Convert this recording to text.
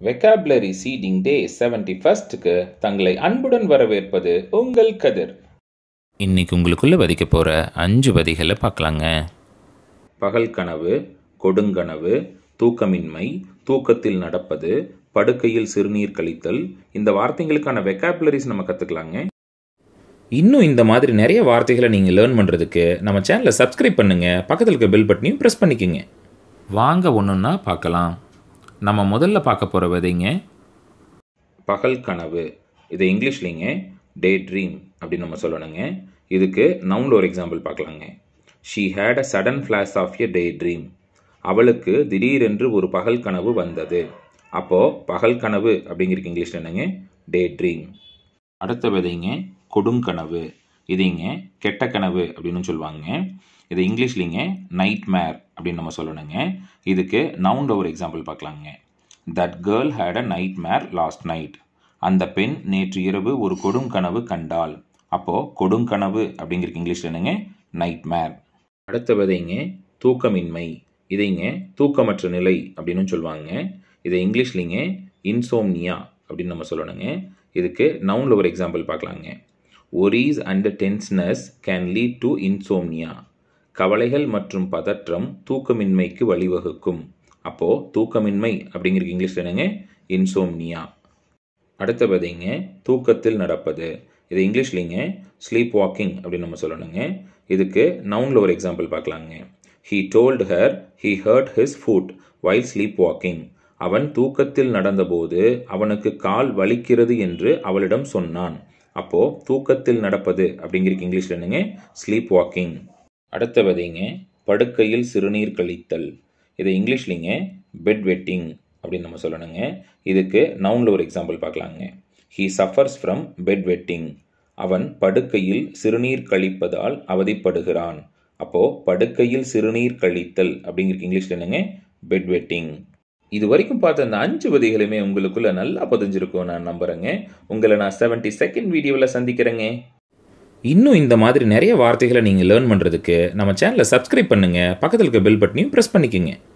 vocabulary சீடிங் day seventy ஃபர்ஸ்ட்டுக்கு தங்களை அன்புடன் வரவேற்பது உங்கள் கதிர் இன்னைக்கு உங்களுக்குள்ளே வதிக்க போகிற அஞ்சு வதிகளை பார்க்கலாங்க பகல் கனவு கொடுங்கனவு தூக்கமின்மை தூக்கத்தில் நடப்பது படுக்கையில் சிறுநீர் கழித்தல் இந்த வார்த்தைகளுக்கான வெக்காபுலரிஸ் நம்ம கற்றுக்கலாங்க இன்னும் இந்த மாதிரி நிறைய வார்த்தைகளை நீங்கள் லேர்ன் பண்ணுறதுக்கு நம்ம சேனலை சப்ஸ்கிரைப் பண்ணுங்கள் பக்கத்தில் இருக்க பெல் பட்டனையும் ப்ரெஸ் பண்ணிக்கோங்க வாங்க ஒன்றுன்னா பார்க்கலாம் நம்ம முதல்ல பார்க்க போகிற விதைங்க பகல் கனவு இது இங்கிலீஷ்லிங்க டே ட்ரீம் அப்படின்னு நம்ம சொல்லணுங்க இதுக்கு நவுனில் ஒரு எக்ஸாம்பிள் பார்க்கலாங்க she had a sudden flash of a daydream அவளுக்கு திடீரென்று ஒரு பகல் கனவு வந்தது அப்போது பகல் கனவு அப்படிங்கிறதுக்கு இங்கிலீஷில் என்னங்க டே ட்ரீம் அடுத்த விதைங்க கொடுங்கனவு இதுங்க கெட்ட கனவு அப்படின்னு சொல்லுவாங்க இது இங்கிலீஷ்லிங்க நைட் மேர் அப்படின்னு நம்ம சொல்லணுங்க இதுக்கு நவுண்ட் ஒரு எக்ஸாம்பிள் பார்க்கலாங்க that girl had a nightmare last night அந்த பெண் நேற்று இரவு ஒரு கொடுங்கனவு கண்டாள் அப்போது கொடுங்கனவு அப்படிங்கிறதுக்கு இங்கிலீஷில் என்னங்க நைட் மேர் அடுத்த விதைங்க தூக்கமின்மை இதைங்க தூக்கமற்ற நிலை அப்படின்னு சொல்லுவாங்க இதை இங்கிலீஷ்லிங்க இன்சோம்னியா அப்படின்னு நம்ம சொல்லணுங்க இதுக்கு நவுனில் ஒரு எக்ஸாம்பிள் பார்க்கலாங்க worries and tenseness can lead to insomnia கவலைகள் மற்றும் பதற்றம் தூக்கமின்மைக்கு வழிவகுக்கும் அப்போது தூக்கமின்மை அப்படிங்கிற இங்கிலீஷில் என்னங்க இன்சோம்னியா அடுத்த விதைங்க தூக்கத்தில் நடப்பது இது இங்கிலீஷ்லிங்க ஸ்லீப் வாக்கிங் அப்படின்னு நம்ம சொல்லணுங்க இதுக்கு நவுனில் ஒரு எக்ஸாம்பிள் பார்க்கலாங்க he told her he hurt his foot while sleepwalking அவன் தூக்கத்தில் நடந்தபோது அவனுக்கு கால் வலிக்கிறது என்று அவளிடம் சொன்னான் அப்போ தூக்கத்தில் நடப்பது அப்படிங்கிறதுக்கு இங்கிலீஷில் என்னங்க ஸ்லீப் வாக்கிங் அடுத்த விதைங்க படுக்கையில் சிறுநீர் கழித்தல் இது இங்கிலீஷ்லிங்க பெட் வெட்டிங் அப்படின்னு நம்ம சொல்லணுங்க இதுக்கு நவுனில் ஒரு எக்ஸாம்பிள் பார்க்கலாங்க he suffers from bedwetting அவன் படுக்கையில் சிறுநீர் கழிப்பதால் அவதிப்படுகிறான் அப்போது படுக்கையில் சிறுநீர் கழித்தல் அப்படிங்கிறதுக்கு இங்கிலீஷில் என்னங்க பெட் வெட்டிங் இது வரைக்கும் பார்த்த அந்த அஞ்சு விதைகளுமே உங்களுக்குள்ள நல்லா பதிஞ்சிருக்கும் நான் நம்புறேங்க உங்களை நான் செவன்டி செகண்ட் வீடியோவில் சந்திக்கிறேங்க இன்னும் இந்த மாதிரி நிறைய வார்த்தைகளை நீங்கள் லேர்ன் பண்ணுறதுக்கு நம்ம சேனலை சப்ஸ்கிரைப் பண்ணுங்கள் பக்கத்தில் இருக்க பெல் பட்டனையும் ப்ரெஸ் பண்ணிக்கோங்க